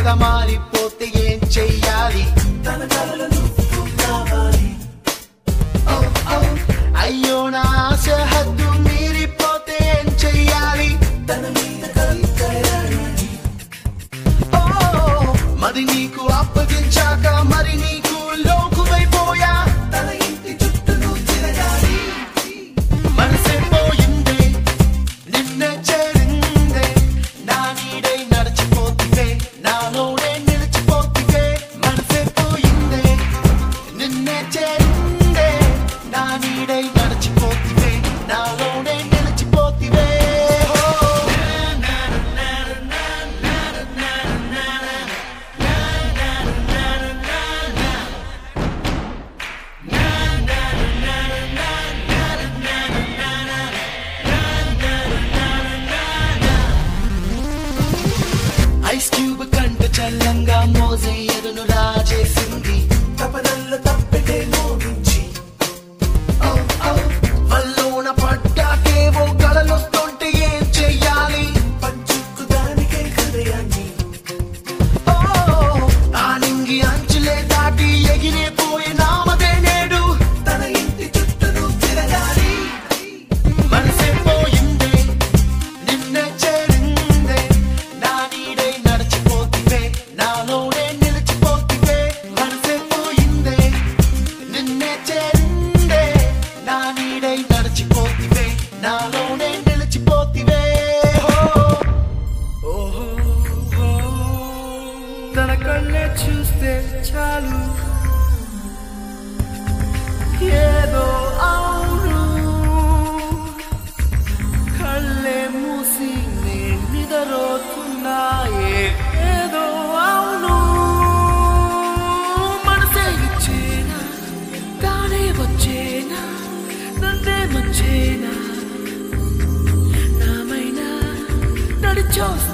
తెగ మారిపోతే ఏం చెయ్యాలి తన కలలు నువ్వు కావాలి ఓ, ఓ, అయ్యో నా ఆశ హద్దు మీరిపోతే ఏం చెయ్యాలి తన మీద కవితరాయాలి ఓ, మరి నీకు అప్పగించాక మరి నీకు లోకువైపోయా తన ఇంటి చుట్టూ నువ్వు తిరగాలి మనసే పోయిందే నిన్నే చేరిందే నా నీడై నడిచిపోతివే నాలోనే నిలిచిపోతివే మనసే పోయిందే నిన్నే చేరిందే నా నీడై నడిచిపోతివే నాలోనే నిలిచిపోతివే ఓ. ఐస్ క్యూబ్ కంట చల్లంగా మోజే ఎదును రాజేసింది తపనల్ల తప్పెటే మోగించి ఔ, ఔ. వల్లోన పడ్డాకేవో కలలొస్తుంటే ఏం చెయ్యాలి పంచుకు దానికే హృదయాన్ని ఓ, ఆ నింగి అంచులే దాటి ఎగిరిపోయే నామదే నేడు తన ఇంటి చుట్టూ నువ్వు తిరగాలి మనసే పోయిందే నిన్నే చేరిందే నా నీడై నడిచిపోతివే నాలోనే నిలిచిపోతివే మనసే పోయిందే నిన్నే చేరిందే నా నీడై నడిచిపోతివే నాలోనే నిలిచిపోతివే ఓహో తన కళ్ళే చూస్తే చాలు ఏదో అవును కళ్ళే మూసి నేను నిద్రపోతున్నాయే ఏదో అవును మనసే ఇచ్చేనా తానే వచ్చేనా నన్నే వచ్చేనా నామైనా నడిచోస్తా